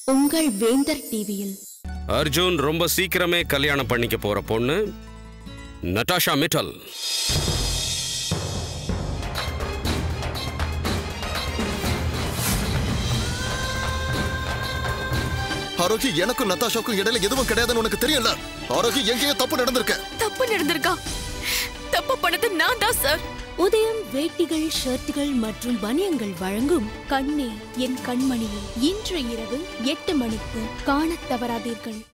உங்கள் வேந்தர் டிவியில் அர்ஜுன் ரொம்ப சீக்கிரமே கல்யாணம் பண்ணிக்க போற பொண்ணு நட்டாஷா மிட்டல் ஆரோகி எனக்கும் நத்தாஷாவுக்கும் இடையில எதுவும் கிடையாதுன்னு உனக்கு தெரியல ஆரோகி எங்கேயோ தப்பு நடந்திருக்கு தப்பு நடந்திருக்கா தப்பு பண்ணது நான் தான் சார் உதயம் வேட்டிகள் ஷர்ட்டுகள் மற்றும் பனியங்கள் வழங்கும் கண்ணே என் கண்மணியே இன்று இரவு எட்டு மணிக்கு காணத் தவறாதீர்கள்